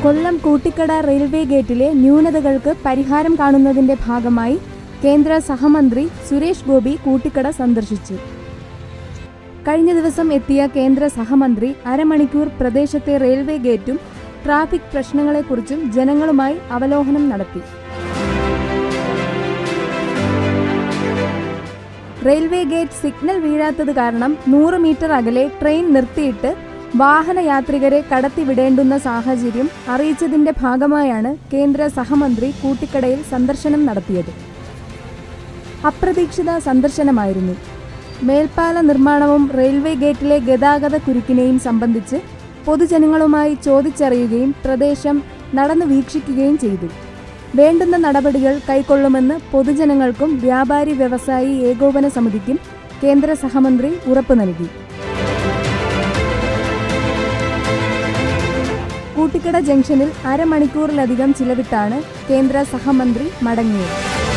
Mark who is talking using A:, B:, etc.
A: കൊല്ലം കൂട്ടിക്കട railway ഗേറ്റിലെ ന്യൂനതകൾക്ക് പരിഹാരം കാണുന്നതിന്റെ ഭാഗമായി കേന്ദ്ര സഹമന്ത്രി സുരേഷ് ഗോപി കൂട്ടിക്കട സന്ദർശിച്ചു കഴിഞ്ഞ ദിവസം എത്തിയ കേന്ദ്ര സഹമന്ത്രി അരമണിക്കൂർ പ്രദേശത്തെ റെയിൽവേ ഗേറ്റും ട്രാഫിക് പ്രശ്നങ്ങളെക്കുറിച്ചും ജനങ്ങളുമായി അവലോകനം നടത്തി റെയിൽവേ ഗേറ്റ് സിഗ്നൽ വീഴാത്തത് കാരണം നൂറ് മീറ്റർ അകലെ ട്രെയിൻ നിർത്തിയിട്ട് വാഹനയാത്രികരെ കടത്തിവിടേണ്ടുന്ന സാഹചര്യം അറിയിച്ചതിന്റെ ഭാഗമായാണ് കേന്ദ്ര സഹമന്ത്രി കൂട്ടിക്കടയിൽ സന്ദർശനം നടത്തിയത് അപ്രതീക്ഷിത സന്ദർശനമായിരുന്നു മേൽപ്പാല നിർമ്മാണവും റെയിൽവേ ഗേറ്റിലെ ഗതാഗത കുരുക്കിനെയും സംബന്ധിച്ച് പൊതുജനങ്ങളുമായി ചോദിച്ചറിയുകയും പ്രദേശം നടന്നു വീക്ഷിക്കുകയും ചെയ്തു വേണ്ടുന്ന നടപടികൾ കൈക്കൊള്ളുമെന്ന് പൊതുജനങ്ങൾക്കും വ്യാപാരി വ്യവസായി ഏകോപന സമിതിക്കും കേന്ദ്ര സഹമന്ത്രി ഉറപ്പു നൽകി കൂട്ടിക്കട ജംഗ്ഷനിൽ അരമണിക്കൂറിലധികം ചിലവിട്ടാണ് കേന്ദ്ര സഹമന്ത്രി മടങ്ങിയത്